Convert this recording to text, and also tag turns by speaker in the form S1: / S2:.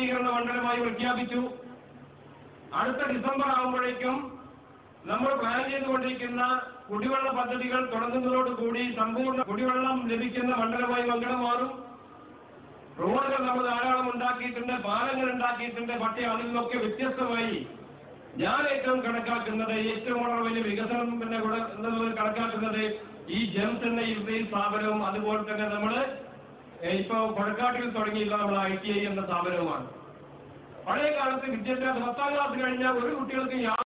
S1: മലിനീകരണ മണ്ഡലമായി പ്രഖ്യാപിച്ചു അടുത്ത ഡിസംബർ ആകുമ്പോഴേക്കും നമ്മൾ പ്ലാൻ ചെയ്തുകൊണ്ടിരിക്കുന്ന കുടിവെള്ള പദ്ധതികൾ തുടങ്ങുന്നതോടുകൂടി സമ്പൂർണ്ണ കുടിവെള്ളം ലഭിക്കുന്ന മണ്ഡലമായി മംഗളം മാറും റോഡുകൾ നമ്മൾ ധാരാളം ഉണ്ടാക്കിയിട്ടുണ്ട് പാലങ്ങൾ ഉണ്ടാക്കിയിട്ടുണ്ട് പക്ഷേ അതിൽ നിന്നൊക്കെ വ്യത്യസ്തമായി ഞാൻ ഏറ്റവും കണക്കാക്കുന്നത് ഏറ്റവും വളരെ വലിയ വികസനം പിന്നെ കൂടെ എന്നുള്ളത് കണക്കാക്കുന്നത് ഈ ജെംസ് എന്ന യുവതി സ്ഥാപനവും അതുപോലെ തന്നെ നമ്മൾ ഇപ്പൊ കൊഴക്കാട്ടിൽ തുടങ്ങിയിട്ടുള്ള നമ്മൾ ഐ ടി ഐ എന്ന സ്ഥാപനവുമാണ് പഴയ കാലത്ത് വിദ്യാഭ്യാസം പത്താം ക്ലാസ് കഴിഞ്ഞാൽ ഒരു കുട്ടികൾക്ക് യാ-